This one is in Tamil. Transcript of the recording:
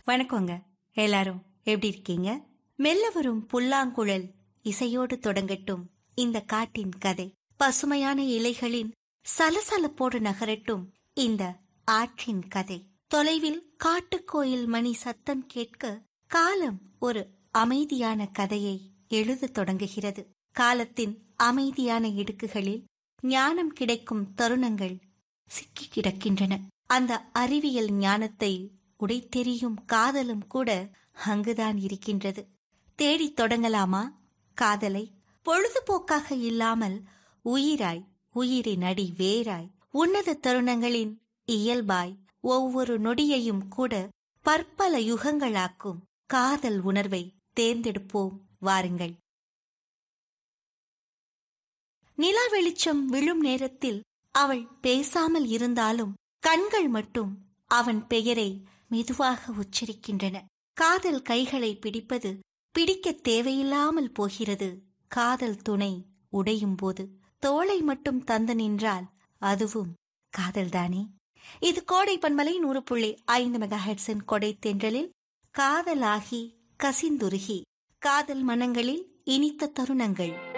வணக்கங்க எல்லாரும் எப்படி இருக்கீங்க மெல்ல வரும் புல்லாங்குழல் இசையோடு தொடங்கட்டும் இந்த காட்டின் கதை பசுமையான இலைகளின் சலசலப்போடு நகரட்டும் இந்த ஆற்றின் கதை தொலைவில் காட்டுக்கோயில் மணி சத்தம் கேட்க காலம் ஒரு அமைதியான கதையை எழுதத் தொடங்குகிறது காலத்தின் அமைதியான இடுக்குகளில் ஞானம் கிடைக்கும் தருணங்கள் சிக்கி கிடக்கின்றன அந்த அறிவியல் ஞானத்தை உடைத்தெறியும் காதலும் கூட அங்குதான் இருக்கின்றது தேடித் தொடங்கலாமா காதலை பொழுதுபோக்காக இல்லாமல் உயிராய் உயிரின் அடி வேராய் உன்னத தருணங்களின் இயல்பாய் ஒவ்வொரு நொடியையும் கூட பற்பல யுகங்களாக்கும் காதல் உணர்வை தேர்ந்தெடுப்போம் வாருங்கள் நிலா வெளிச்சம் விழும் நேரத்தில் அவள் பேசாமல் இருந்தாலும் கண்கள் மட்டும் அவன் பெயரை மெதுவாக உச்சரிக்கின்றன காதல் கைகளை பிடிப்பது பிடிக்க தேவையில்லாமல் போகிறது காதல் துணை உடையும் போது தோளை மட்டும் தந்து நின்றால் அதுவும் காதல்தானே இது கோடை பன்மலை நூறு புள்ளி ஐந்து மெகா ஹெட்ஸின் கொடை தென்றலில் காதலாகி கசிந்துருகி காதல் மனங்களில் இனித்த தருணங்கள்